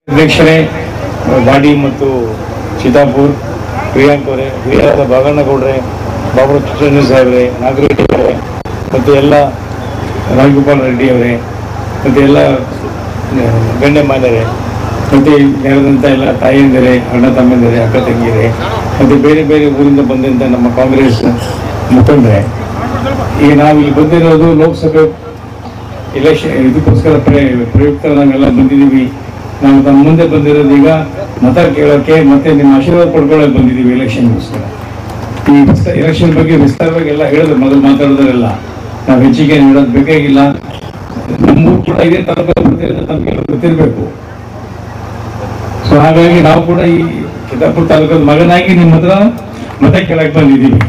ಅಧ್ಯಕ್ಷರೇ ಬಾಡಿ ಮತ್ತು ಚಿತಾಪುರ್ ಪ್ರಿಯಾಂಕ್ ಅವರೇ ಹಿರಿಯರಾದ ಭಾಗಣ್ಣಗೌಡ್ರೆ ಬಾಬು ಚಿತ್ರಣ್ಣ ಸಾಹೇಬ್ರೆ ನಾಗರೆಡ್ಡಿ ಅವರೇ ಮತ್ತು ಎಲ್ಲ ರಾಜಗೋಪಾಲ್ ರೆಡ್ಡಿ ಅವರೇ ಮತ್ತು ಎಲ್ಲ ಗಣ್ಯಮಾನ್ಯರೇ ಮತ್ತು ನೆರೆದಂಥ ಎಲ್ಲ ತಾಯಿಯಂದಿರೇ ಅಣ್ಣ ತಮ್ಮಂದಿರೇ ಅಕ್ಕ ತಂಗಿಯರೇ ಮತ್ತು ಬೇರೆ ಬೇರೆ ಊರಿಂದ ಬಂದಂಥ ನಮ್ಮ ಕಾಂಗ್ರೆಸ್ ಮುಖಂಡರೇ ಈಗ ನಾವು ಇಲ್ಲಿ ಬಂದಿರೋದು ಲೋಕಸಭೆ ಇಲೆಕ್ಷನ್ ಇದಕ್ಕೋಸ್ಕರ ಪ್ರಯ- ಪ್ರಯುಕ್ತ ನಾವೆಲ್ಲ ಬಂದಿದ್ದೀವಿ ನಾವು ತಮ್ಮ ಮುಂದೆ ಬಂದಿರೋದು ಈಗ ಮತ ಕೇಳೋಕೆ ಮತ್ತೆ ನಿಮ್ಮ ಆಶೀರ್ವಾದ ಪಡ್ಕೊಳ್ಳೋಕೆ ಬಂದಿದ್ದೀವಿ ಎಲೆಕ್ಷನ್ಗೋಸ್ಕರ ಈ ಎಲೆಕ್ಷನ್ ಬಗ್ಗೆ ವಿಸ್ತಾರವಾಗಿ ಎಲ್ಲ ಹೇಳಿದ್ರು ಮೊದಲು ಮಾತಾಡೋದ್ರೆಲ್ಲ ನಾವು ಹೆಚ್ಚಿಗೆ ಏನು ಹೇಳೋದು ಬೇಕಾಗಿಲ್ಲ ನಮ್ಮೂರು ಕೂಡ ಇದೇ ತಾಲೂಕು ಬರ್ತಿರೋದು ತಮಗೆಲ್ಲ ಗೊತ್ತಿರಬೇಕು ಸೊ ಹಾಗಾಗಿ ನಾವು ಕೂಡ ಈ ಚಿತ್ತಾಪುರ ತಾಲೂಕದ ಮಗನಾಗಿ ನಿಮ್ಮ ಹತ್ರ ಮತ ಕೇಳಕ್ಕೆ ಬಂದಿದ್ದೀವಿ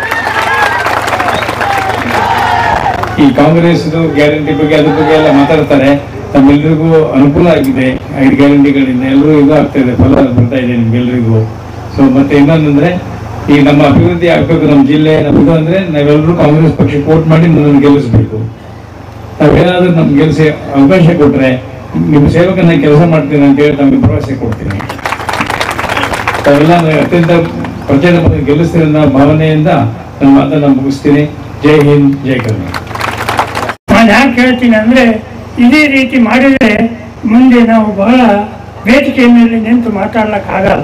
ಈ ಕಾಂಗ್ರೆಸ್ ಗ್ಯಾರಂಟಿ ಬಗ್ಗೆ ಅದ್ರ ಬಗ್ಗೆ ಎಲ್ಲ ಮಾತಾಡ್ತಾರೆ ತಮ್ಮೆಲ್ಲರಿಗೂ ಅನುಕೂಲ ಆಗಿದೆ ಐದು ಗ್ಯಾರಂಟಿಗಳಿಂದ ಎಲ್ಲರೂ ಇದು ಆಗ್ತಾ ಇದೆ ಫಲ ಬರ್ತಾ ಇದೆ ನಿಮ್ಗೆಲ್ರಿಗೂ ಸೊ ಮತ್ತೆ ಇನ್ನೊಂದಂದ್ರೆ ಈ ನಮ್ಮ ಅಭಿವೃದ್ಧಿ ಆಗ್ಬೇಕು ನಮ್ಮ ಜಿಲ್ಲೆ ನಮ್ಮದು ಅಂದ್ರೆ ನಾವೆಲ್ಲರೂ ಕಾಂಗ್ರೆಸ್ ಪಕ್ಷಕ್ಕೆ ವೋಟ್ ಮಾಡಿ ನನ್ನನ್ನು ಗೆಲ್ಲಿಸ್ಬೇಕು ನಾವೇನಾದ್ರೂ ನಮ್ಗೆ ಗೆಲ್ಸಿ ಅವಕಾಶ ಕೊಟ್ರೆ ನಿಮ್ಮ ಸೇವಕನ ಕೆಲಸ ಮಾಡ್ತೀನಿ ಅಂತ ಹೇಳಿ ತಮಗೆ ಭರವಸೆ ಕೊಡ್ತೀನಿ ತಾವೆಲ್ಲ ನನಗೆ ಅತ್ಯಂತ ಪ್ರಚಂಡ ಗೆಲ್ಲಿಸ್ತೀನಿ ಅನ್ನೋ ಭಾವನೆಯಿಂದ ನನ್ನ ಮಾತನ್ನ ಮುಗಿಸ್ತೀನಿ ಜೈ ಹಿಂದ್ ಜೈ ಕರ್ನಾಟಕ ನಾನು ಯಾಕೆ ಹೇಳ್ತೀನಿ ಅಂದ್ರೆ ಇದೇ ರೀತಿ ಮಾಡಿದ್ರೆ ಮುಂದೆ ನಾವು ಬಹಳ ವೇದಿಕೆ ಮೇಲೆ ನಿಂತು ಮಾತಾಡ್ಲಕ್ ಆಗಲ್ಲ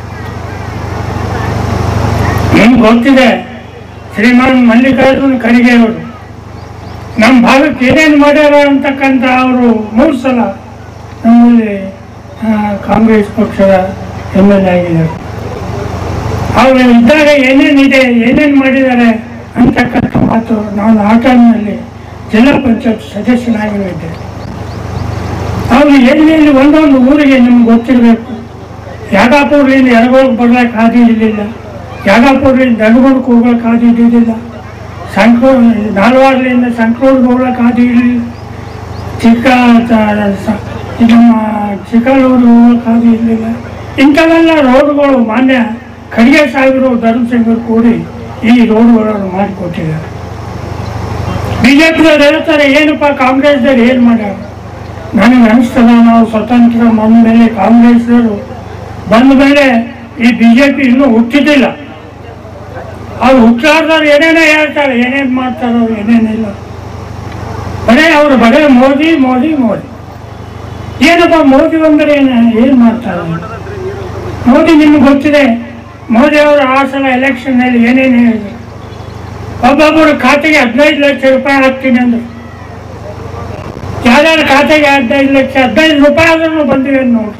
ನಿಮ್ಗೆ ಗೊತ್ತಿದೆ ಶ್ರೀಮಾನ್ ಮಲ್ಲಿಕಾರ್ಜುನ್ ಖರ್ಗೆ ಅವರು ನಮ್ಮ ಭಾಗಕ್ಕೆ ಏನೇನು ಮಾಡ್ಯಾರ ಅಂತಕ್ಕಂಥ ಅವರು ಮೂರು ಸಲ ನಮ್ಮಲ್ಲಿ ಆ, ಕಾಂಗ್ರೆಸ್ ಪಕ್ಷದ ಎಮ್ ಎಲ್ ಎ ಆಗಿದ್ದಾರೆ ಅವರು ಇದ್ದಾಗ ಏನೇನಿದೆ ಏನೇನು ಮಾಡಿದ್ದಾರೆ ಅಂತಕ್ಕಂಥ ಮಾತು ನಾನು ಆ ಟೈಮ್ನಲ್ಲಿ ಜಿಲ್ಲಾ ಪಂಚಾಯತ್ ಸದಸ್ಯನಾಗಿದ್ದೆ ಅವರು ಎಲ್ಲೆಲ್ಲಿ ಒಂದೊಂದು ಊರಿಗೆ ನಿಮ್ಗೆ ಗೊತ್ತಿರಬೇಕು ಯಾಗಾಪುರದಿಂದ ಯರಗೋಳಕ್ಕೆ ಬರ್ಲಿಕ್ಕೆ ಹಾದಿ ಇರಲಿಲ್ಲ ಯಾಗಾಪುರದಿಂದ ದನಗೋಳಕ್ಕೆ ಹೋಗ್ಲಿಕ್ಕೆ ಹಾದಿ ಇದ್ದಿದ್ದಿಲ್ಲ ಸಂಕ್ರೋ ನಾಲ್ವಾಡ್ಲಿಂದ ಸಂಕ್ರೋಡ್ಗೆ ಹೋಗ್ಲಿಕ್ಕೆ ಹಾದಿ ಇರಲಿಲ್ಲ ಚಿಕ್ಕ ತ- ಸ- ಇದು ನಮ್ಮ ಚಿಕ್ಕಲೂರು ಹೋಗ್ಲಿಕ್ಕೆ ಹಾದಿ ಇರಲಿಲ್ಲ ಇಂಥವೆಲ್ಲ ರೋಡ್ಗಳು ಮಾನ್ಯ ಖಡ್ಗೆ ಸಾಹೇಬರು ಧರ್ಮಸಿಂಗರು ಕೂಡಿ ಈ ರೋಡ್ಗಳನ್ನು ಮಾಡಿಕೊಟ್ಟಿದ್ದಾರೆ ಬಿಜೆಪಿಯವ್ರು ಹೇಳ್ತಾರೆ ಏನಪ್ಪ ಕಾಂಗ್ರೆಸ್ದವ್ರು ಏನು ಮಾಡ್ಯಾರ ನನಗೆ ಅನಿಸ್ತದ ನಾವು ಸ್ವತಂತ್ರ ಬಂದ ಮೇಲೆ ಕಾಂಗ್ರೆಸ್ನವರು ಬಂದ ಮೇಲೆ ಈ ಬಿಜೆಪಿ ಇನ್ನೂ ಹುಟ್ಟಿದ್ದಿಲ್ಲ ಅವ್ರು ಹುಟ್ಟಾರ್ದವ್ರು ಏನೇನೋ ಹೇಳ್ತಾರೆ ಏನೇನು ಮಾಡ್ತಾರೋ ಏನೇನಿಲ್ಲ ಬರೇ ಅವರು ಬರೇ ಮೋದಿ ಮೋದಿ ಮೋದಿ ಏನಪ್ಪ ಮೋದಿ ಬಂದರೆ ಏನು ಏನು ಮಾಡ್ತಾರೆ ಮೋದಿ ನಿಮ್ಗೆ ಗೊತ್ತಿದೆ ಮೋದಿ ಅವರು ಆ ಸಲ ಎಲೆಕ್ಷನ್ನಲ್ಲಿ ಏನೇನು ಹೇಳಿದ್ರು ಒಬ್ಬೊಬ್ಬರು ಖಾತೆಗೆ ಹದಿನೈದು ಲಕ್ಷ ರೂಪಾಯಿ ಹಾಕ್ತೀನಿ ಅಂದ್ರು ಯಾರ್ಯಾರ ಖಾತೆಗೆ ಹದಿನೈದು ಲಕ್ಷ ಹದಿನೈದು ರೂಪಾಯಿ ಆದ್ರೂ ಬಂದಿವೆ ನೋಡಿ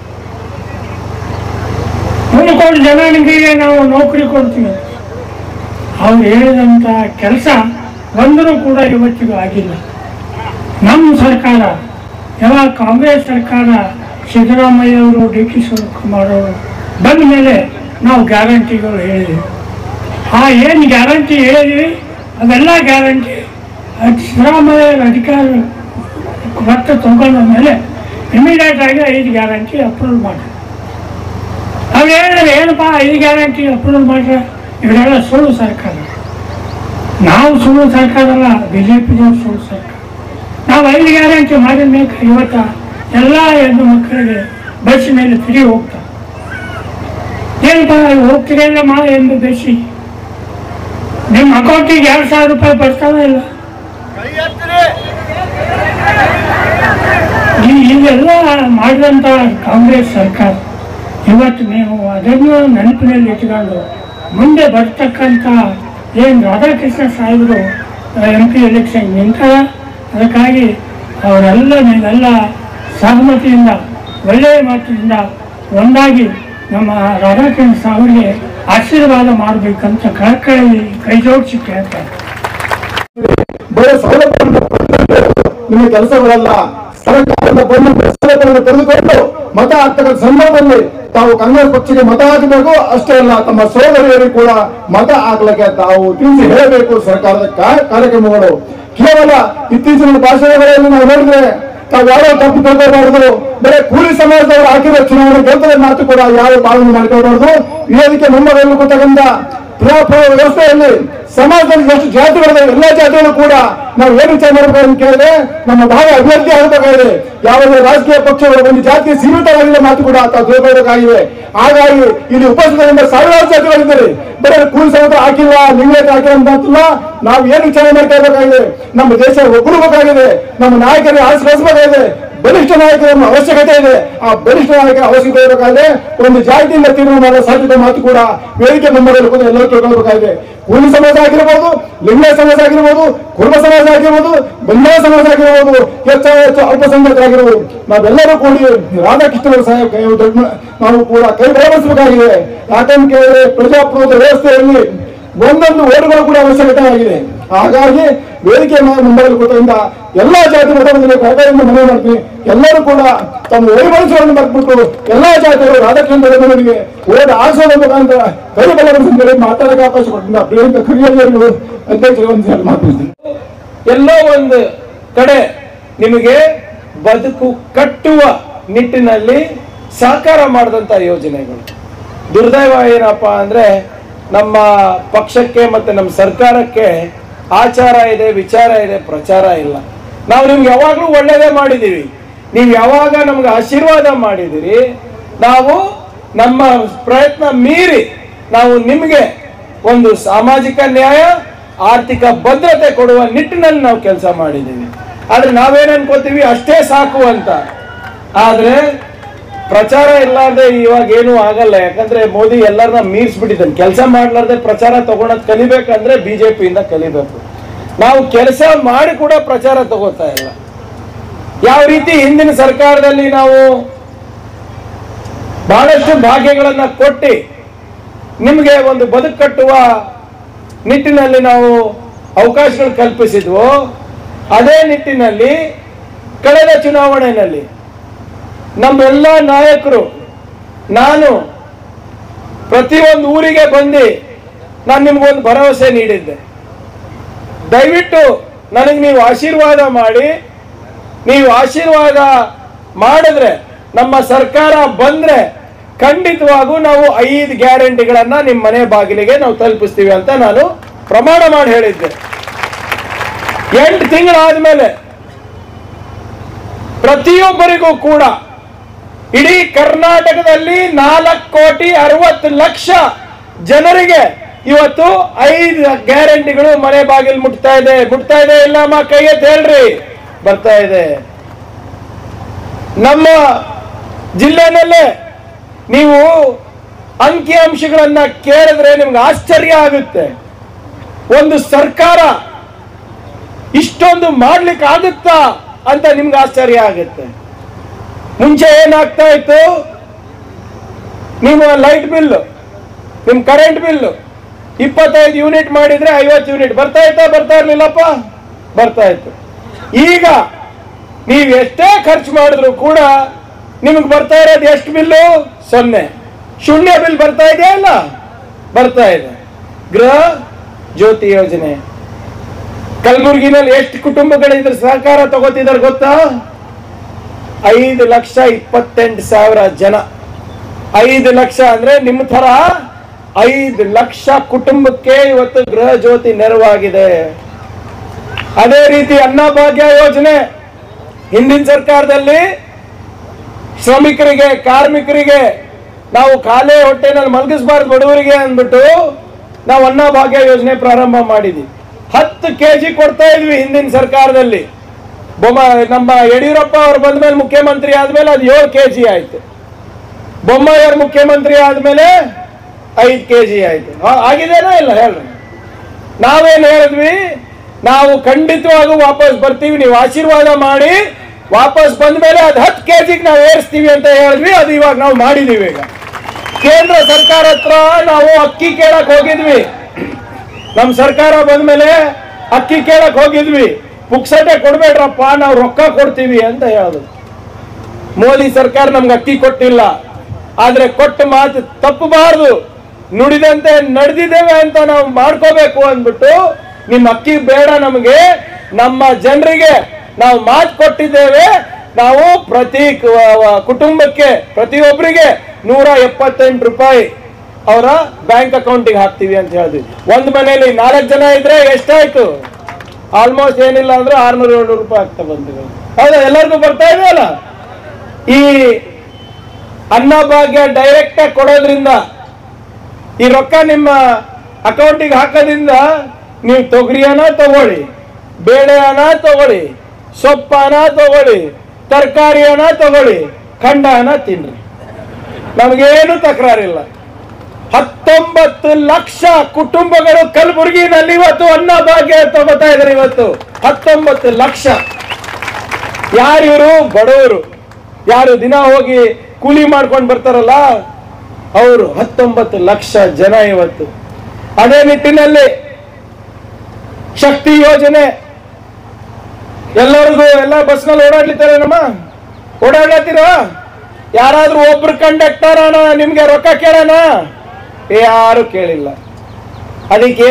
ಮೂರು ಕೋಟಿ ಜನಾಂಗಿಗೆ ನಾವು ನೌಕರಿ ಕೊಡ್ತೀವಿ ಅವ್ರು ಹೇಳಿದಂಥ ಕೆಲಸ ಒಂದರೂ ಕೂಡ ಇವತ್ತಿಗೂ ಆಗಿಲ್ಲ ನಮ್ಮ ಸರ್ಕಾರ ಯಾವಾಗ ಕಾಂಗ್ರೆಸ್ ಸರ್ಕಾರ ಸಿದ್ದರಾಮಯ್ಯ ಅವರು ಡಿ ಕೆ ಶಿವಕುಮಾರ್ ಅವರು ಬಂದ ಮೇಲೆ ನಾವು ಗ್ಯಾರಂಟಿಗಳು ಹೇಳಿದ್ವಿ ಆ ಏನು ಗ್ಯಾರಂಟಿ ಹೇಳಿದ್ವಿ ಅವೆಲ್ಲ ಗ್ಯಾರಂಟಿ ಅದು ಸಿದ್ದರಾಮಯ್ಯ ಅಧಿಕಾರ ರಕ್ತ ತಗೊಂಡ ಮೇಲೆ ಇಮಿಡಿಯೇಟ್ ಆಗಿ ಐದು ಗ್ಯಾರಂಟಿ ಅಪ್ರೂವ್ ಮಾಡಿ ಅವ್ರು ಹೇಳಿದ್ರೆ ಏನಪ್ಪ ಐದು ಗ್ಯಾರಂಟಿ ಅಪ್ರೂವ್ ಮಾಡ್ರೆ ಇವರೆಲ್ಲ ಸುಳ್ಳು ಸರ್ಕಾರ ನಾವು ಸುಳ್ಳು ಸರ್ಕಾರ ಅಲ್ಲ ಬಿ ಜೆ ಪಿದವ್ರು ಸುಳ್ಳು ಸರ್ಕಾರ ನಾವು ಐದು ಗ್ಯಾರಂಟಿ ಮಾಡಿದ ಮೇಲೆ ಇವತ್ತ ಎಲ್ಲ ಹೆಣ್ಣು ಮಕ್ಕಳಿಗೆ ಬಸ್ಸಿನಲ್ಲಿ ಫ್ರೀ ಹೋಗ್ತಾರೆ ಏನಪ್ಪ ಹೋಗ್ತೀರಲ್ಲ ಮಾ ಎಂದು ಬೇಸಿ ನಿಮ್ಮ ಅಕೌಂಟಿಗೆ ಎರಡು ಸಾವಿರ ರೂಪಾಯಿ ಬರ್ತಾವ ಇಲ್ಲ ಈ- ಇವೆಲ್ಲ ಮಾಡಿದಂಥ ಕಾಂಗ್ರೆಸ್ ಸರ್ಕಾರ ಇವತ್ತು ನೀವು ಅದನ್ನು ನೆನಪಿನಲ್ಲಿ ಇಟ್ಕೊಂಡು ಮುಂದೆ ಬರ್ತಕ್ಕಂಥ ಏನು ರಾಧಾಕೃಷ್ಣ ಸಾಹೇಬರು ಎಂ ಪಿ ಎಲೆಕ್ಷನ್ ನಿಂತಾರ ಅದಕ್ಕಾಗಿ ಅವರೆಲ್ಲ ನೀವೆಲ್ಲ ಸಹಮತಿಯಿಂದ ಒಳ್ಳೆಯ ಮಾತಿನಿಂದ ಒಂದಾಗಿ ನಮ್ಮ ರಾಧಾಕೃಷ್ಣ ಸಾಹೇಬರಿಗೆ ಆಶೀರ್ವಾದ ಮಾಡಬೇಕಂತ ಕಳಕಳಿ ಕೈ ಜೋಡಿಸಿ ಕೇಳ್ತಾರೆ ಬರೀ ಸೌಲಭ್ಯವನ್ನು ಪಡೆದುಕೊಂಡು ನಿಮಗೆ ಕೆಲಸ ಬರಲ್ಲ ಸರ್ಕಾರದಿಂದ ಬಂದು ಸೌಲಭ್ಯವನ್ನು ಪಡೆದುಕೊಂಡು ಮತ ಹಾಕ್ತಕ್ಕಂಥ ಸಂದರ್ಭದಲ್ಲಿ ತಾವು ಕಾಂಗ್ರೆಸ್ ಪಕ್ಷಕ್ಕೆ ಮತ ಹಾಕಬೇಕು ಅಷ್ಟೇ ಅಲ್ಲ ತಮ್ಮ ಸೋದರಿಯರಿಗೆ ಕೂಡ ಮತ ಹಾಕ್ಲಿಕ್ಕೆ ತಾವು ತಿಳಿಸಿ ಹೇಳಬೇಕು ಸರ್ಕಾರದ ಕಾ- ಕಾರ್ಯಕ್ರಮಗಳು ಕೇವಲ ಇತ್ತೀಚಿನ ಭಾಷಣಗಳಲ್ಲಿ ನಾವು ನೋಡಿದ್ರೆ ತಾವು ಯಾವ ತಪ್ಪು ತಿಳ್ಕೋಬಾರದು ಬರೀ ಕೂಲಿ ಸಮಾಜದವರು ಹಾಕಿರೋ ಚುನಾವಣೆ ಗೆದ್ದದ ಮಾತು ಕೂಡ ಯಾವ ಪಾಲನೆ ಮಾಡ್ಕೋಬಾರದು ಇದಕ್ಕೆ ಮುಂಬರಲು ಕೊಟ್ಟಂತ ಪ್ರಜಾಪ್ರಭುತ್ವ ವ್ಯವಸ್ಥೆಯಲ್ಲಿ ಸಮಾಜದಲ್ಲಿ ಎಷ್ಟು ಜಾತಿಗಳಿದೆ ಎಲ್ಲ ಜಾತಿಗಳು ಕೂಡ ನಾವು ಏನು ವಿಚಾರ ಮಾಡಬೇಕು ಅಂತ ಕೇಳಿದ್ರೆ ನಮ್ಮ ಭಾಗ ಅಭಿವೃದ್ಧಿ ಆಗಬೇಕಾಗಿದೆ ಯಾವುದೇ ರಾಜಕೀಯ ಪಕ್ಷಗಳು ಒಂದು ಜಾತಿ ಸೀಮಿತವಾಗಿಲ್ಲ ಮಾತು ಕೂಡ ತಾವು ತಿಳ್ಕೊಳ್ಬೇಕಾಗಿವೆ ಹಾಗಾಗಿ ಇಲ್ಲಿ ಉಪಸ್ಥಿತರಿಂದ ಸಾವಿರಾರು ಜಾತಿಗಳಿದ್ದಾರೆ ಬರೀ ಕೂಲಿ ಸಮೇತ ಹಾಕಿಲ್ಲ ಲಿಂಗಾಯತ ಹಾಕಿಲ್ಲ ಅಂತ ಅಂತಿಲ್ಲ ನಾವು ಏನು ವಿಚಾರ ಮಾಡ್ತಾ ಇರಬೇಕಾಗಿದೆ ನಮ್ಮ ದೇಶ ಒಗ್ಗೂಡಬೇಕಾಗಿದೆ ನಮ್ಮ ನಾಯಕರಿಗೆ ಆಶ್ರಯಿಸಬೇಕಾಗಿದೆ ಬಲಿಷ್ಠ ನಾಯಕರ ಅವಶ್ಯಕತೆ ಇದೆ ಆ ಬಲಿಷ್ಠ ನಾಯಕರ ಅವಶ್ಯಕತೆ ಇರಬೇಕಾದ್ರೆ ಒಂದು ಜಾತಿಯಿಂದ ತೀರ್ಮಾನ ಮಾಡುವ ಸಾಧ್ಯತೆ ಮಾತು ಕೂಡ ವೇದಿಕೆ ಮುಂಬರಲು ಕೂಡ ಎಲ್ಲರೂ ತಿಳ್ಕೊಳ್ಬೇಕಾಗಿದೆ ಕೂಲಿ ಸಮಾಜ ಆಗಿರ್ಬೋದು ಲಿಂಗಾಯತ ಸಮಾಜ ಆಗಿರ್ಬೋದು ಕುರುಬ ಸಮಾಜ ಆಗಿರ್ಬೋದು ಬಂಜಾರ ಸಮಾಜ ಆಗಿರ್ಬೋದು ಹೆಚ್ಚು ಹೆಚ್ಚು ಅಲ್ಪಸಂಖ್ಯಾತರಾಗಿರ್ಬೋದು ನಾವೆಲ್ಲರೂ ಕೂಡಿ ರಾಧಾಕೃಷ್ಣರ ಸಹಾಯ ಕೈ ದೊಡ್ಡ ನಾವು ಕೂಡ ಕೈ ಬಲಪಡಿಸಬೇಕಾಗಿದೆ ಯಾಕಂತ ಕೇಳಿದ್ರೆ ಪ್ರಜಾಪ್ರಭುತ್ವ ವ್ಯವಸ್ಥೆಯಲ್ಲಿ ಒಂದೊಂದು ಓಟುಗಳು ಕೂಡ ಅವಶ್ಯಕತೆ ಆಗಿದೆ ಹಾಗಾಗಿ ವೇದಿಕೆ ಮುಂಬರಲು ಕೂತರಿಂದ ಎಲ್ಲಾ ಜಾತಿ ಮತಗಳಿಗೆ ಕಳಕಳಿಯಿಂದ ಮನವಿ ಮಾಡ್ತೀನಿ ಎಲ್ಲರೂ ಕೂಡ ತಮ್ಮ ವೈಭವಿಸುವನ್ನು ಬರ್ಬಿಟ್ಟು ಎಲ್ಲಾ ಜಾತಿಗಳು ರಾಧಾಕೃಷ್ಣರಿಗೆ ಓಟ್ ಆಸೋದ ಮುಖಾಂತರ ಕೈ ಬಲಪಡಿಸಿದರೆ ಮಾತಾಡಕ್ಕೆ ಅವಕಾಶ ಕೊಟ್ಟಿದ್ದ ಪ್ರಿಯಾಂಕ ಖರ್ಗೆಯವರಿಗೂ ಅಧ್ಯಕ್ಷರು ಒಂದು ಸಾರಿ ಮಾತಾಡ್ತೀನಿ ಎಲ್ಲೋ ಒಂದು ಕಡೆ ನಿಮಗೆ ಬದುಕು ಕಟ್ಟುವ ನಿಟ್ಟಿನಲ್ಲಿ ಸಾಕಾರ ಮಾಡಿದಂತ ಯೋಜನೆಗಳು ದುರ್ದೈವ ಏನಪ್ಪ ಅಂದ್ರೆ ನಮ್ಮ ಪಕ್ಷಕ್ಕೆ ಮತ್ತೆ ನಮ್ಮ ಸರ್ಕಾರಕ್ಕೆ ಆಚಾರ ಇದೆ ವಿಚಾರ ಇದೆ ಪ್ರಚಾರ ಇಲ್ಲ ನಾವು ನಿಮ್ಗೆ ಯಾವಾಗಲೂ ಒಳ್ಳೇದೇ ಮಾಡಿದೀವಿ ನೀವು ಯಾವಾಗ ನಮ್ಗೆ ಆಶೀರ್ವಾದ ಮಾಡಿದಿರಿ ನಾವು ನಮ್ಮ ಪ್ರಯತ್ನ ಮೀರಿ ನಾವು ನಿಮಗೆ ಒಂದು ಸಾಮಾಜಿಕ ನ್ಯಾಯ ಆರ್ಥಿಕ ಭದ್ರತೆ ಕೊಡುವ ನಿಟ್ಟಿನಲ್ಲಿ ನಾವು ಕೆಲಸ ಮಾಡಿದ್ದೀವಿ ಆದ್ರೆ ನಾವೇನ್ ಅನ್ಕೋತೀವಿ ಅಷ್ಟೇ ಸಾಕು ಅಂತ ಆದ್ರೆ ಪ್ರಚಾರ ಇಲ್ಲಾರ್ದೆ ಇವಾಗ ಏನು ಆಗಲ್ಲ ಯಾಕಂದ್ರೆ ಮೋದಿ ಎಲ್ಲರನ್ನ ಮೀರ್ಸ್ಬಿಟ್ಟಿದ್ದಾನೆ ಕೆಲಸ ಮಾಡ್ಲಾರ್ದೆ ಪ್ರಚಾರ ತಗೊಳೋದ್ ಕಲಿಬೇಕಂದ್ರೆ ಬಿಜೆಪಿಯಿಂದ ಕಲಿಬೇಕು ನಾವು ಕೆಲಸ ಮಾಡಿ ಕೂಡ ಪ್ರಚಾರ ತಗೋತಾ ಇಲ್ಲ ಯಾವ ರೀತಿ ಹಿಂದಿನ ಸರ್ಕಾರದಲ್ಲಿ ನಾವು ಬಹಳಷ್ಟು ಭಾಗ್ಯಗಳನ್ನ ಕೊಟ್ಟು ನಿಮಗೆ ಒಂದು ಬದುಕು ಕಟ್ಟುವ ನಿಟ್ಟಿನಲ್ಲಿ ನಾವು ಅವಕಾಶಗಳು ಕಲ್ಪಿಸಿದ್ವು ಅದೇ ನಿಟ್ಟಿನಲ್ಲಿ ಕಳೆದ ಚುನಾವಣೆಯಲ್ಲಿ ನಮ್ಮೆಲ್ಲ ನಾಯಕರು ನಾನು ಪ್ರತಿಯೊಂದು ಊರಿಗೆ ಬಂದು ನಾನು ನಿಮ್ಗೊಂದು ಭರವಸೆ ನೀಡಿದ್ದೆ ದಯವಿಟ್ಟು ನನಗೆ ನೀವು ಆಶೀರ್ವಾದ ಮಾಡಿ ನೀವು ಆಶೀರ್ವಾದ ಮಾಡಿದ್ರೆ ನಮ್ಮ ಸರ್ಕಾರ ಬಂದ್ರೆ ಖಂಡಿತವಾಗೂ ನಾವು ಐದು ಗ್ಯಾರಂಟಿಗಳನ್ನ ನಿಮ್ಮ ಮನೆ ಬಾಗಿಲಿಗೆ ನಾವು ತಲುಪಿಸ್ತೀವಿ ಅಂತ ನಾನು ಪ್ರಮಾಣ ಮಾಡಿ ಹೇಳಿದ್ದೆ ಎಂಟು ತಿಂಗಳಾದ್ಮೇಲೆ ಪ್ರತಿಯೊಬ್ಬರಿಗೂ ಕೂಡ ಇಡೀ ಕರ್ನಾಟಕದಲ್ಲಿ ನಾಲ್ಕು ಕೋಟಿ ಅರವತ್ತು ಲಕ್ಷ ಜನರಿಗೆ ಇವತ್ತು ಐದು ಗ್ಯಾರಂಟಿಗಳು ಮನೆ ಬಾಗಿಲು ಮುಟ್ತಾ ಇದೆ ಮುಟ್ತಾ ಇದೆ ಇಲ್ಲ ಅಮ್ಮ ಕೈ ಎತ್ತಿ ಹೇಳ್ರಿ ಬರ್ತಾ ಇದೆ ನಮ್ಮ ಜಿಲ್ಲೆನಲ್ಲೇ ನೀವು ಅಂಕಿ ಅಂಶಗಳನ್ನ ಕೇಳಿದ್ರೆ ನಿಮ್ಗೆ ಆಶ್ಚರ್ಯ ಆಗುತ್ತೆ ಒಂದು ಸರ್ಕಾರ ಇಷ್ಟೊಂದು ಮಾಡ್ಲಿಕ್ಕೆ ಆಗುತ್ತಾ ಅಂತ ನಿಮ್ಗೆ ಆಶ್ಚರ್ಯ ಆಗುತ್ತೆ ಮುಂಚೆ ಏನಾಗ್ತಾ ಇತ್ತು ನಿಮ್ಮ ಲೈಟ್ ಬಿಲ್ ನಿಮ್ ಕರೆಂಟ್ ಬಿಲ್ ಇಪ್ಪತ್ತೈದು ಯೂನಿಟ್ ಮಾಡಿದ್ರೆ ಐವತ್ತು ಯೂನಿಟ್ ಬರ್ತಾ ಇತ್ತಾ ಬರ್ತಾ ಇರ್ಲಿಲ್ಲಪ್ಪ ಬರ್ತಾ ಇತ್ತು ಈಗ ನೀವು ಎಷ್ಟೇ ಖರ್ಚು ಮಾಡಿದ್ರು ಕೂಡ ನಿಮಗೆ ಬರ್ತಾ ಇರೋದು ಎಷ್ಟು ಬಿಲ್ಲು ಸೊನ್ನೆ ಶೂನ್ಯ ಬಿಲ್ ಬರ್ತಾ ಇದೆಯಾ ಇಲ್ಲ ಬರ್ತಾ ಇದೆ ಗೃಹ ಜ್ಯೋತಿ ಯೋಜನೆ ಕಲಬುರಗಿನಲ್ಲಿ ಎಷ್ಟು ಕುಟುಂಬಗಳಿದ್ರೆ ಸಹಕಾರ ತಗೋತಿದಾರೆ ಗೊತ್ತಾ ಐದು ಲಕ್ಷ ಇಪ್ಪತ್ತೆಂಟು ಸಾವಿರ ಜನ ಐದು ಲಕ್ಷ ಅಂದ್ರೆ ನಿಮ್ಮ ತರ ಐದು ಲಕ್ಷ ಕುಟುಂಬಕ್ಕೆ ಇವತ್ತು ಗೃಹ ಜ್ಯೋತಿ ನೆರವಾಗಿದೆ ಅದೇ ರೀತಿ ಅನ್ನಭಾಗ್ಯ ಯೋಜನೆ ಹಿಂದಿನ ಸರ್ಕಾರದಲ್ಲಿ ಶ್ರಮಿಕರಿಗೆ ಕಾರ್ಮಿಕರಿಗೆ ನಾವು ಖಾಲಿ ಹೊಟ್ಟೆನಲ್ಲಿ ಮಲಗಿಸಬಾರ್ದು ಬಡವರಿಗೆ ಅಂದ್ಬಿಟ್ಟು ನಾವು ಅನ್ನಭಾಗ್ಯ ಯೋಜನೆ ಪ್ರಾರಂಭ ಮಾಡಿದ್ವಿ ಹತ್ತು ಕೆ ಜಿ ಕೊಡ್ತಾ ಇದ್ವಿ ಹಿಂದಿನ ಸರ್ಕಾರದಲ್ಲಿ ಬೊಮ್ಮ ನಮ್ಮ ಯಡಿಯೂರಪ್ಪ ಅವ್ರು ಬಂದ ಮೇಲೆ ಮುಖ್ಯಮಂತ್ರಿ ಆದ್ಮೇಲೆ ಅದು ಏಳು ಕೆ ಜಿ ಆಯ್ತು ಬೊಮ್ಮಾಯಿಯವ್ರು ಮುಖ್ಯಮಂತ್ರಿ ಆದ್ಮೇಲೆ ಐದು ಕೆ ಜಿ ಆಯ್ತು ಆ- ಆಗಿದೇನಾ ಇಲ್ಲ ಹೇಳ್ರಿ ನಾವೇನ್ ಹೇಳಿದ್ವಿ ನಾವು ಖಂಡಿತವಾಗೂ ವಾಪಸ್ ಬರ್ತೀವಿ ನೀವು ಆಶೀರ್ವಾದ ಮಾಡಿ ವಾಪಸ್ ಬಂದ ಮೇಲೆ ಅದು ಹತ್ತು ಕೆ ಜಿಗೆ ನಾವು ಏರಿಸ್ತೀವಿ ಅಂತ ಹೇಳಿದ್ವಿ ಅದು ಇವಾಗ ನಾವು ಮಾಡಿದೀವಿ ಈಗ ಕೇಂದ್ರ ಸರ್ಕಾರ ಹತ್ರ ನಾವು ಅಕ್ಕಿ ಕೇಳಕ್ ಹೋಗಿದ್ವಿ ನಮ್ ಸರ್ಕಾರ ಬಂದ್ಮೇಲೆ ಅಕ್ಕಿ ಕೇಳಕ್ ಹೋಗಿದ್ವಿ ಪುಕ್ಸಟೆ ಕೊಡ್ಬೇಡ್ರಪ್ಪ ನಾವು ರೊಕ್ಕ ಕೊಡ್ತೀವಿ ಅಂತ ಹೇಳಿದ್ರು ಮೋದಿ ಸರ್ಕಾರ ನಮ್ಗೆ ಅಕ್ಕಿ ಕೊಟ್ಟಿಲ್ಲ ಆದ್ರೆ ಕೊಟ್ಟ ಮಾತು ತಪ್ಪಬಾರದು ನುಡಿದಂತೆ ನಡೆದಿದ್ದೇವೆ ಅಂತ ನಾವು ಮಾಡ್ಕೋಬೇಕು ಅಂದ್ಬಿಟ್ಟು ನಿಮ್ಮ ಅಕ್ಕಿ ಬೇಡ ನಮಗೆ ನಮ್ಮ ಜನರಿಗೆ ನಾವು ಮಾತು ಕೊಟ್ಟಿದ್ದೇವೆ ನಾವು ಪ್ರತಿ ಕ- ವ- ಕುಟುಂಬಕ್ಕೆ ಪ್ರತಿಯೊಬ್ಬರಿಗೆ ನೂರ ಎಪ್ಪತ್ತೆಂಟು ರೂಪಾಯಿ ಅವರ ಬ್ಯಾಂಕ್ ಅಕೌಂಟಿಗೆ ಹಾಕ್ತೀವಿ ಅಂತ ಹೇಳಿದ್ವಿ ಒಂದ್ ಮನೆಯಲ್ಲಿ ನಾಲ್ಕು ಜನ ಇದ್ರೆ ಎಷ್ಟಾಯ್ತು ಆಲ್ಮೋಸ್ಟ್ ಏನಿಲ್ಲ ಅಂದ್ರೆ ಆರ್ನೂರು ಏಳ್ನೂರು ರೂಪಾಯಿ ಆಗ್ತಾ ಬಂದಿದೆ ಹೌದಾ ಎಲ್ಲರಿಗೂ ಬರ್ತಾ ಇದೆಯಲ್ಲ ಈ ಅನ್ನಭಾಗ್ಯ ಡೈರೆಕ್ಟ್ ಆಗಿ ಕೊಡೋದ್ರಿಂದ ಈ ರೊಕ್ಕ ನಿಮ್ಮ ಅಕೌಂಟಿಗೆ ಹಾಕೋದ್ರಿಂದ ನೀವು ತೊಗರಿಯನ್ನ ತಗೊಳ್ಳಿ ಬೇಳೆಯನ್ನ ತಗೊಳ್ಳಿ ಸೊಪ್ಪನ ತಗೊಳ್ಳಿ ತರಕಾರಿಯನ್ನ ತಗೊಳ್ಳಿ ಖಂಡನ ತಿನ್ರಿ ನಮಗೇನು ತಕರಾರಿಲ್ಲ ಹತ್ತೊಂಬತ್ತು ಲಕ್ಷ ಕುಟುಂಬಗಳು ಕಲಬುರಗಿನಲ್ಲಿ ಇವತ್ತು ಅನ್ನಭಾಗ್ಯ ತಗೋತಾ ಇದ್ದಾರೆ ಇವತ್ತು ಹತ್ತೊಂಬತ್ತು ಲಕ್ಷ ಯಾರಿವರು ಬಡವರು ಯಾರು ದಿನ ಹೋಗಿ ಕೂಲಿ ಮಾಡ್ಕೊಂಡು ಬರ್ತಾರಲ್ಲ ಅವರು ಹತ್ತೊಂಬತ್ತು ಲಕ್ಷ ಜನ ಇವತ್ತು ಅದೇ ನಿಟ್ಟಿನಲ್ಲಿ ಶಕ್ತಿ ಯೋಜನೆ ಎಲ್ಲರಿಗೂ ಎಲ್ಲ ಬಸ್ನಲ್ಲಿ ಓಡಾಡ್ಲಿದ್ದಾರೆ ನಮ್ಮ ಓಡಾಡ್ಲತ್ತೀರಾ ಯಾರಾದ್ರೂ ಒಬ್ರು ಕಂಡಕ್ಟರ್ ಅಣ್ಣ ನಿಮ್ಗೆ ರೊಕ್ಕ ಕೇಳೋಣ ಯಾರು ಕೇಳಿಲ್ಲ ಅದಕ್ಕೆ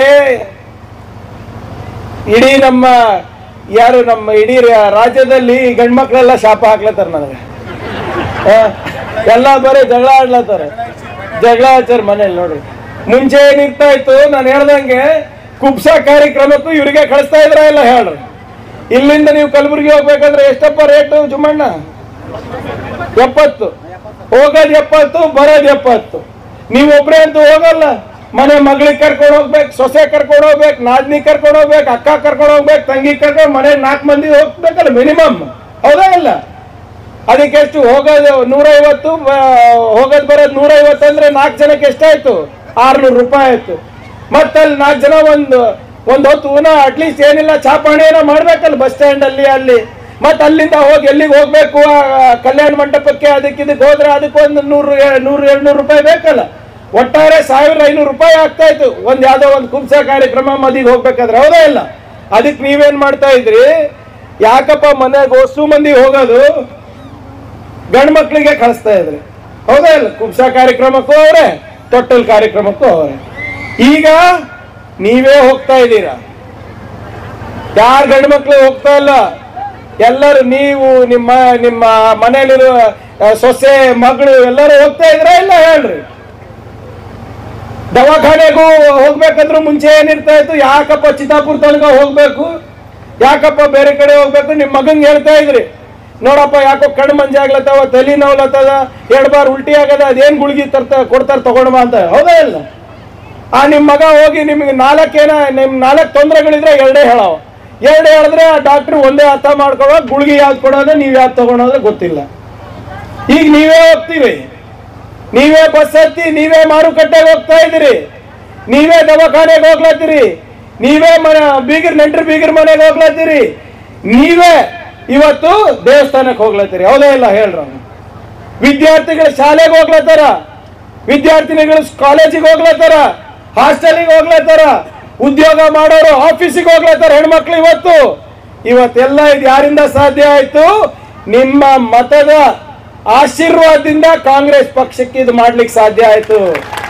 ಇಡೀ ನಮ್ಮ ಯಾರು ನಮ್ಮ ಇಡೀ ರಾ- ರಾಜ್ಯದಲ್ಲಿ ಗಂಡ್ ಮಕ್ಳೆಲ್ಲ ಶಾಪ ಹಾಕ್ಲತ್ತಾರ ನನಗೆ ಆ, ಎಲ್ಲ ಬರೀ ಜಗಳ ಆಡ್ಲತ್ತಾರ ಜಗಳ ಹಚ್ಚಾರ ಮನೇಲಿ ನೋಡ್ರಿ ಮುಂಚೆ ಏನಿರ್ತಾ ಇತ್ತು ನಾನು ಹೇಳ್ದಂಗೆ ಕುಬ್ಸ ಕಾರ್ಯಕ್ರಮಕ್ಕೂ ಇವ್ರಿಗೆ ಕಳಿಸ್ತಾ ಇದ್ರ ಇಲ್ಲ ಹೇಳ್ರಿ ಇಲ್ಲಿಂದ ನೀವು ಕಲಬುರಗಿ ಹೋಗ್ಬೇಕಂದ್ರೆ ಎಷ್ಟಪ್ಪ ರೇಟು ಜುಮ್ಮಣ್ಣ ಎಪ್ಪತ್ತು ಹೋಗೋದ್ ಎಪ್ಪತ್ತು ಬರೋದ್ ಎಪ್ಪತ್ತು ನೀವು ಒಬ್ರೇ ಅಂತೂ ಹೋಗಲ್ಲ ಮನೆ ಮಗಳಿಗೆ ಕರ್ಕೊಂಡು ಹೋಗ್ಬೇಕು ಸೊಸೆ ಕರ್ಕೊಂಡು ಹೋಗ್ಬೇಕು ನಾದ್ನಿ ಕರ್ಕೊಂಡು ಹೋಗ್ಬೇಕು ಅಕ್ಕ ಕರ್ಕೊಂಡು ಹೋಗ್ಬೇಕು ತಂಗಿ ಕರ್ಕೊಂಡು ಮನೆ ನಾಲ್ಕು ಮಂದಿ ಹೋಗ್ಬೇಕಲ್ಲ ಮಿನಿಮಮ್ ಹೌದಾ ಇಲ್ಲ ಅದಕ್ಕೆ ಎಷ್ಟು ಹೋಗೋದು ನೂರೈವತ್ತು ಹೋಗೋದು ಬರೋದು ನೂರೈವತ್ತು ಅಂದ್ರೆ ನಾಲ್ಕು ಜನಕ್ಕೆ ಎಷ್ಟಾಯ್ತು ಆರ್ನೂರು ರೂಪಾಯಿ ಆಯ್ತು ಮತ್ತಲ್ಲಿ ನಾಲ್ಕು ಜನ ಒಂದು ಒಂದು ಹೊತ್ತು ಊನ ಅಟ್ಲೀಸ್ಟ್ ಏನಿಲ್ಲ ಚಾಪಾಣಿ ಏನೋ ಮಾಡ್ಬೇಕಲ್ಲ ಬಸ್ ಸ್ಟ್ಯಾಂಡ್ ಅಲ್ಲಿ ಅಲ್ಲಿ ಮತ್ತೆ ಅಲ್ಲಿಂದ ಹೋಗಿ ಎಲ್ಲಿಗೆ ಹೋಗ್ಬೇಕು ಆ, ಕಲ್ಯಾಣ ಮಂಟಪಕ್ಕೆ ಅದಕ್ಕೆ ಇದಕ್ಕೆ ಹೋದ್ರೆ ಅದಕ್ಕೆ ಒಂದು ನೂರು ಎ- ನೂರು ಎರಡ್ನೂರು ರೂಪಾಯಿ ಬೇಕಲ್ಲ ಒಟ್ಟಾರೆ ಸಾವಿರದ ಐನೂರು ರೂಪಾಯಿ ಆಗ್ತಾ ಇತ್ತು ಒಂದ್ ಯಾವ್ದೋ ಒಂದು ಕುಂಸ ಕಾರ್ಯಕ್ರಮ ಮದಿಗೆ ಹೋಗ್ಬೇಕಾದ್ರೆ ಹೌದಾ ಇಲ್ಲ ಅದಕ್ಕೆ ನೀವೇನ್ ಮಾಡ್ತಾ ಇದ್ರಿ ಯಾಕಪ್ಪ ಮನೆಗೆ ಹೊಸು ಮಂದಿ ಹೋಗೋದು ಗಂಡು ಮಕ್ಕಳಿಗೆ ಕಳಿಸ್ತಾ ಇದ್ರಿ ಹೌದಾ ಇಲ್ಲ ಕುಬ್ಸ ಕಾರ್ಯಕ್ರಮಕ್ಕೂ ಅವರೇ ತೊಟ್ಟಲ್ ಕಾರ್ಯಕ್ರಮಕ್ಕೂ ಅವರೇ ಈಗ ನೀವೇ ಹೋಗ್ತಾ ಇದ್ದೀರಾ ಯಾರು ಗಂಡು ಮಕ್ಕಳು ಹೋಗ್ತಾ ಇಲ್ಲ ಎಲ್ಲರೂ ನೀವು ನಿಮ್ಮ ನಿಮ್ಮ ಮನೆಯಲ್ಲಿರುವ ಆ, ಸೊಸೆ ಮಗಳು ಎಲ್ಲರೂ ಹೋಗ್ತಾ ಇದ್ರಾ ಇಲ್ಲ ಹೇಳ್ರಿ ದವಾಖಾನೆಗೂ ಹೋಗ್ಬೇಕಂದ್ರೆ ಮುಂಚೆ ಏನಿರ್ತಾ ಇತ್ತು ಯಾಕಪ್ಪ ಚಿತ್ತಾಪುರ ತನಕ ಹೋಗ್ಬೇಕು ಯಾಕಪ್ಪ ಬೇರೆ ಕಡೆ ಹೋಗ್ಬೇಕು ನಿಮ್ ಮಗಂಗೆ ಹೇಳ್ತಾ ಇದ್ರಿ ನೋಡಪ್ಪ ಯಾಕೋ ಕಣ್ಣು ಮಂಜೆ ಆಗ್ಲತ್ತವ ತಲೆ ನೋವ್ಲತ್ತದ ಎರಡ್ ಬಾರ್ ಉಲ್ಟಿ ಆಗದ ಅದೇನ್ ಗುಳಿಗೆ ತರ್ತ ಕೊಡ್ತಾರ ತಗೊಂಡ್ ಬಾ ಅಂತ ಹೌದಾ ಇಲ್ಲ ಆ ನಿಮ್ ಮಗ ಹೋಗಿ ನಿಮ್ಗೆ ನಾಲ್ಕೇನ ನಿಮ್ ನಾಲ್ಕು ತೊಂದರೆಗಳಿದ್ರೆ ಎರಡೇ ಹೇಳವ ಎರಡು ಹೇಳಿದ್ರೆ ಆ ಡಾಕ್ಟ್ರು ಒಂದೇ ಅರ್ಥ ಮಾಡ್ಕೊಳ್ಳೋ ಗುಳಿಗೆ ಯಾವ್ದು ಕೊಡೋದು ನೀವ್ ಯಾವ್ದು ತಗೊಳೋದು ಗೊತ್ತಿಲ್ಲ ಈಗ ನೀವೇ ಹೋಗ್ತೀವಿ ನೀವೇ ಬಸ್ ಹತ್ತಿ ನೀವೇ ಮಾರುಕಟ್ಟೆಗೆ ಹೋಗ್ತಾ ಇದ್ದೀರಿ ನೀವೇ ದವಾಖಾನೆಗೆ ಹೋಗ್ಲತ್ತೀರಿ ನೀವೇ ಮನ ಬೀಗರ್ ನೆಂಟ್ರು ಬೀಗರ್ ಮನೆಗೆ ಹೋಗ್ಲತ್ತೀರಿ ನೀವೇ ಇವತ್ತು ದೇವಸ್ಥಾನಕ್ಕೆ ಹೋಗ್ಲತ್ತೀರಿ ಹೌದಾ ಇಲ್ಲ ಹೇಳ್ರ ವಿದ್ಯಾರ್ಥಿಗಳು ಶಾಲೆಗೆ ಹೋಗ್ಲತ್ತಾರ ವಿದ್ಯಾರ್ಥಿನಿಗಳು ಕಾಲೇಜಿಗೆ ಹೋಗ್ಲತ್ತಾರ ಹಾಸ್ಟೆಲಿಗೆ ಹೋಗ್ಲತ್ತಾರ ಉದ್ಯೋಗ ಮಾಡೋರು ಆಫೀಸಿಗೆ ಹೋಗ್ಲತ್ತಾರ ಹೆಣ್ಮಕ್ಳು ಇವತ್ತು ಇವತ್ತೆಲ್ಲ ಇದು ಯಾರಿಂದ ಸಾಧ್ಯ ಆಯ್ತು ನಿಮ್ಮ ಮತದ ಆಶೀರ್ವಾದದಿಂದ ಕಾಂಗ್ರೆಸ್ ಪಕ್ಷಕ್ಕೆ ಇದು ಮಾಡ್ಲಿಕ್ಕೆ ಸಾಧ್ಯ ಆಯ್ತು